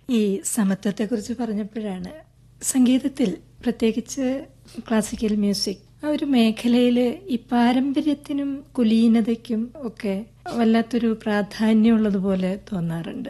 ഈ സമത്വത്തെക്കുറിച്ച് പറഞ്ഞപ്പോഴാണ് സംഗീതത്തിൽ പ്രത്യേകിച്ച് ക്ലാസിക്കൽ മ്യൂസിക് ആ ഒരു മേഖലയിൽ ഈ പാരമ്പര്യത്തിനും കുലീനതയ്ക്കും ഒക്കെ വല്ലാത്തൊരു പ്രാധാന്യമുള്ളതുപോലെ തോന്നാറുണ്ട്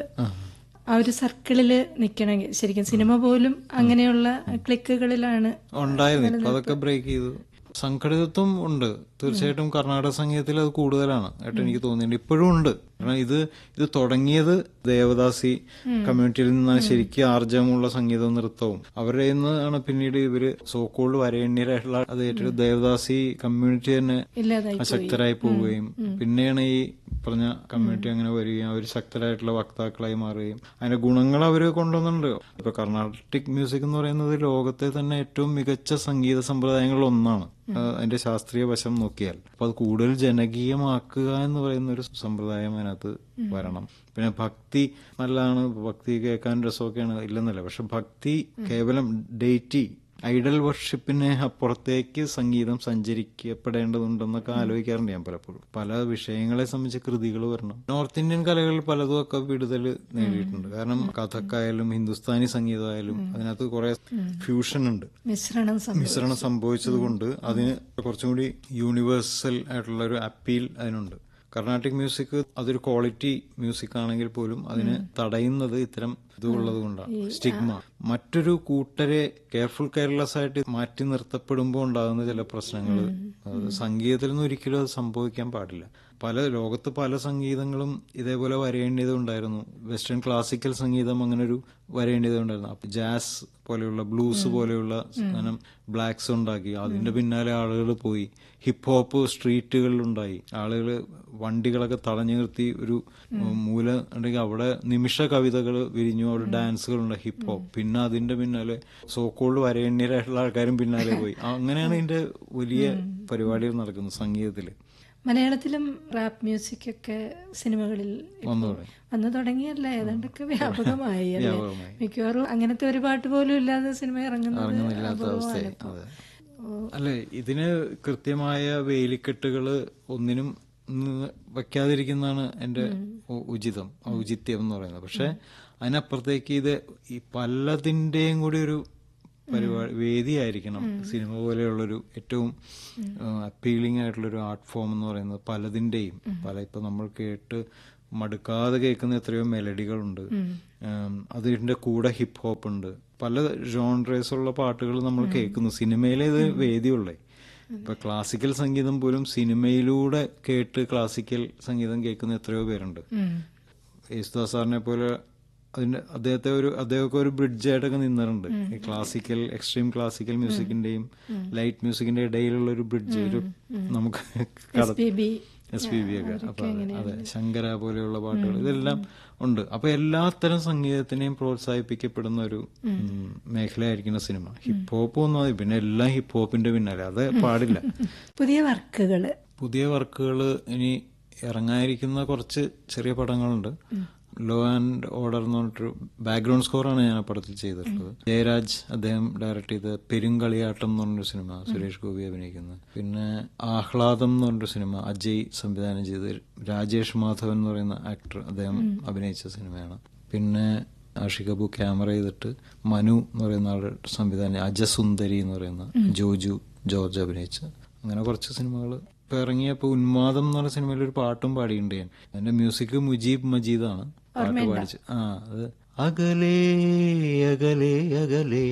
ആ ഒരു സർക്കിളിൽ നിൽക്കണമെങ്കിൽ ശരിക്കും സിനിമ പോലും അങ്ങനെയുള്ള ക്ലിക്കുകളിലാണ് ഉണ്ടായിരുന്നു ഇപ്പൊ അതൊക്കെ ബ്രേക്ക് ചെയ്തു സംഘടിതത്വം ഉണ്ട് തീർച്ചയായിട്ടും കർണാടക സംഗീതത്തിൽ അത് കൂടുതലാണ് ആയിട്ട് എനിക്ക് തോന്നിയിട്ടുണ്ട് ഇപ്പോഴും ഉണ്ട് കാരണം ഇത് ഇത് തുടങ്ങിയത് ദേവദാസി കമ്മ്യൂണിറ്റിയിൽ നിന്നാണ് ശരിക്കും ആർജവമുള്ള സംഗീതവും നൃത്തവും അവരുടെ നിന്നാണ് പിന്നീട് ഇവര് സോക്കോൾഡ് വരേണ്യരായിട്ടുള്ള അത് ഏറ്റവും ദേവദാസി കമ്മ്യൂണിറ്റി തന്നെ ഇല്ലാതായി അശക്തരായി പോവുകയും പിന്നെയാണ് ഈ പറഞ്ഞ കമ്മ്യൂണിറ്റി അങ്ങനെ വരികയും അവർ ശക്തരായിട്ടുള്ള വക്താക്കളായി മാറുകയും അതിന്റെ ഗുണങ്ങൾ അവർ കൊണ്ടുവന്നിട്ടുണ്ട് ഇപ്പൊ കർണാട്ടിക് മ്യൂസിക് എന്ന് പറയുന്നത് ലോകത്തെ തന്നെ ഏറ്റവും മികച്ച സംഗീത സമ്പ്രദായങ്ങളിൽ ഒന്നാണ് ആ, അതിന്റെ ശാസ്ത്രീയ വശം നോക്കിയാൽ അപ്പൊ അത് കൂടുതൽ ജനകീയമാക്കുക എന്ന് പറയുന്ന ഒരു സമ്പ്രദായം അതിനകത്ത് വരണം പിന്നെ ഭക്തി നല്ലതാണ് ഭക്തി കേൾക്കാൻ രസമൊക്കെയാണ് ഇല്ലെന്നല്ല പക്ഷെ ഭക്തി കേവലം ഡേറ്റി ഐഡൽ വർഷിപ്പിനെ അപ്പുറത്തേക്ക് സംഗീതം സഞ്ചരിക്കപ്പെടേണ്ടതുണ്ടെന്നൊക്കെ ആലോചിക്കാറുണ്ട് ഞാൻ പലപ്പോഴും പല വിഷയങ്ങളെ സംബന്ധിച്ച് കൃതികൾ വരണം നോർത്ത് ഇന്ത്യൻ കലകളിൽ പലതും ഒക്കെ വിടുതൽ നേടിയിട്ടുണ്ട് കാരണം കഥക്കായാലും ഹിന്ദുസ്ഥാനി സംഗീതമായാലും അതിനകത്ത് കുറെ ഫ്യൂഷൻ ഉണ്ട് മിശ്രണം സംഭവിച്ചു മിശ്രണം സംഭവിച്ചത് കൊണ്ട് അതിന് കുറച്ചും കൂടി യൂണിവേഴ്സൽ ആയിട്ടുള്ള ഒരു അപ്പീൽ അതിനുണ്ട് കർണാട്ടിക് മ്യൂസിക് അതൊരു ക്വാളിറ്റി മ്യൂസിക് ആണെങ്കിൽ പോലും അതിന് തടയുന്നത് ഇത്തരം ഇതുള്ളത് കൊണ്ടാണ് സ്റ്റിഗ്മ മറ്റൊരു കൂട്ടരെ കെയർഫുൾ കെയർലെസ് ആയിട്ട് മാറ്റി നിർത്തപ്പെടുമ്പോൾ ഉണ്ടാകുന്ന ചില പ്രശ്നങ്ങൾ സംഗീതത്തിൽ നിന്ന് ഒരിക്കലും അത് സംഭവിക്കാൻ പാടില്ല പല ലോകത്ത് പല സംഗീതങ്ങളും ഇതേപോലെ വരേണ്ടത് ഉണ്ടായിരുന്നു വെസ്റ്റേൺ ക്ലാസിക്കൽ സംഗീതം അങ്ങനെ ഒരു വരേണ്ടത് ഉണ്ടായിരുന്നു അപ്പൊ ജാസ് പോലെയുള്ള ബ്ലൂസ് പോലെയുള്ള സാധനം ബ്ലാക്സ് ഉണ്ടാക്കി അതിന്റെ പിന്നാലെ ആളുകൾ പോയി ഹിപ്പ് ഹോപ്പ് സ്ട്രീറ്റുകളിൽ ഉണ്ടായി ആളുകൾ വണ്ടികളൊക്കെ തടഞ്ഞു നിർത്തി ഒരു മൂല ഉണ്ടെങ്കിൽ അവിടെ നിമിഷ കവിതകൾ വിരിഞ്ഞു അവിടെ ഡാൻസുകളുണ്ട് ഹിപ്പ് ഹോപ്പ് പിന്നെ അതിന്റെ പിന്നാലെ സോക്കോൾഡ് വരേണ്യരായിട്ടുള്ള ആൾക്കാരും പിന്നാലെ പോയി അങ്ങനെയാണ് ഇതിന്റെ വലിയ പരിപാടികൾ നടക്കുന്നത് സംഗീതത്തില് മലയാളത്തിലും റാപ്പ് മ്യൂസിക് ഒക്കെ സിനിമകളിൽ ഇപ്പോ വന്നു തുടങ്ങി. വന്നു തുടങ്ങിയല്ല ഏതാണ്ടൊക്കെ വ്യാപകമായി അല്ലേ വ്യാപകമായി. മിക്കവാറും അങ്ങനത്തെ ഒരു പാട്ട് പോലും ഇല്ലാതെ സിനിമ ഇറങ്ങുന്നത് ഇറങ്ങുന്നില്ലാത്ത അപൂർവമാണ് അവസ്ഥയായി ഇപ്പോ. അതെ അല്ലെ ഇതിന് കൃത്യമായ വേലിക്കെട്ടുകള് ഒന്നിനും ന്ന് വെക്കാതിരിക്കുന്നതാണ് എന്റെ ഉ- ഉചിതം ഔചിത്യം എന്ന് പറയുന്നത് പക്ഷെ അതിനപ്പുറത്തേക്ക് ഇത് ഈ പലതിന്റെയും കൂടി ഒരു പരിപാടി വേദിയായിരിക്കണം സിനിമ പോലെയുള്ളൊരു ഏറ്റവും അപ്പീലിംഗ് ആയിട്ടുള്ളൊരു ആർട്ട് ഫോം എന്ന് പറയുന്നത് പലതിന്റെയും പല ഇപ്പൊ നമ്മൾ കേട്ട് മടുക്കാതെ കേൾക്കുന്ന എത്രയോ മെലഡികളുണ്ട് ഉം, അതിന്റെ കൂടെ ഹിപ്പ് ഹോപ്പ് ഉണ്ട് പല ജോൺറേസ് ഉള്ള പാട്ടുകൾ നമ്മൾ കേൾക്കുന്നു സിനിമയിലെ ഇത് വേദിയുള്ളേ ഇപ്പൊ ക്ലാസിക്കൽ സംഗീതം പോലും സിനിമയിലൂടെ കേട്ട് ക്ലാസിക്കൽ സംഗീതം കേൾക്കുന്ന എത്രയോ പേരുണ്ട് ഉം. യേശുദാസ് സാറിനെ പോലെ അതിന്റെ അദ്ദേഹത്തെ ഒരു അദ്ദേഹമൊക്കെ ഒരു ബ്രിഡ്ജ് ആയിട്ടൊക്കെ നിന്നിട്ടുണ്ട് ഈ ക്ലാസിക്കൽ എക്സ്ട്രീം ക്ലാസിക്കൽ മ്യൂസിക്കിന്റെയും ലൈറ്റ് മ്യൂസിക്കിന്റെ ഇടയിലുള്ള ഒരു ബ്രിഡ്ജ് ഒരു നമുക്ക് കട SPB, എസ് പി ബി ഒക്കെ അപ്പൊ അതെ, അതെ ശങ്കര പോലെയുള്ള പാട്ടുകൾ ഇതെല്ലാം ഉണ്ട് അപ്പൊ എല്ലാത്തരം സംഗീതത്തിനെയും പ്രോത്സാഹിപ്പിക്കപ്പെടുന്ന ഒരു ഉം, മേഖലയായിരിക്കുന്ന സിനിമ ഹിപ്പ് ഹോപ്പ് ഒന്നും മതി പിന്നെ എല്ലാം ഹിപ്പ് ഹോപ്പിന്റെ പിന്നാലെ അത് പാടില്ല പുതിയ വർക്കുകള് പുതിയ വർക്കുകൾ ഇനി ഇറങ്ങാനിരിക്കുന്ന കുറച്ച് ചെറിയ പടങ്ങളുണ്ട് ലോ ആൻഡ് ഓർഡർ എന്ന് പറഞ്ഞിട്ടൊരു ബാക്ക്ഗ്രൗണ്ട് സ്കോറാണ് ഞാൻ ആ പടത്തിൽ ചെയ്തിട്ടുള്ളത് ജയരാജ് അദ്ദേഹം ഡയറക്ട് ചെയ്ത പെരുങ്കളിയാട്ടം എന്ന് പറഞ്ഞൊരു സിനിമ സുരേഷ് ഗോപി അഭിനയിക്കുന്നത് പിന്നെ ആഹ്ലാദം എന്ന് പറഞ്ഞൊരു സിനിമ അജയ് സംവിധാനം ചെയ്ത് രാജേഷ് മാധവൻ എന്ന് പറയുന്ന ആക്ടർ അദ്ദേഹം അഭിനയിച്ച സിനിമയാണ് പിന്നെ ആഷിക് അബു ക്യാമറ ചെയ്തിട്ട് മനു എന്ന് പറയുന്ന ആളുടെ സംവിധാനം അജസുന്ദരി എന്ന് പറയുന്ന ജോജു ജോർജ് അഭിനയിച്ച അങ്ങനെ കുറച്ച് സിനിമകൾ ഇപ്പൊ ഇറങ്ങിയപ്പോ ഉന്മാദം എന്ന് പറഞ്ഞ സിനിമയിൽ ഒരു പാട്ടും പാടിയിട്ടുണ്ട് ഞാൻ അതിന്റെ മ്യൂസിക് മുജീബ് മജീദാണ് പാട്ട് പാടിച്ച് ആ അത് അകലേ അകലേ അകലേ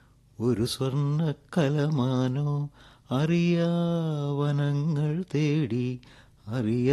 ഒരു സ്വർണ്ണ കലമാനോ അറിയാവനങ്ങൾ തേടി അറിയ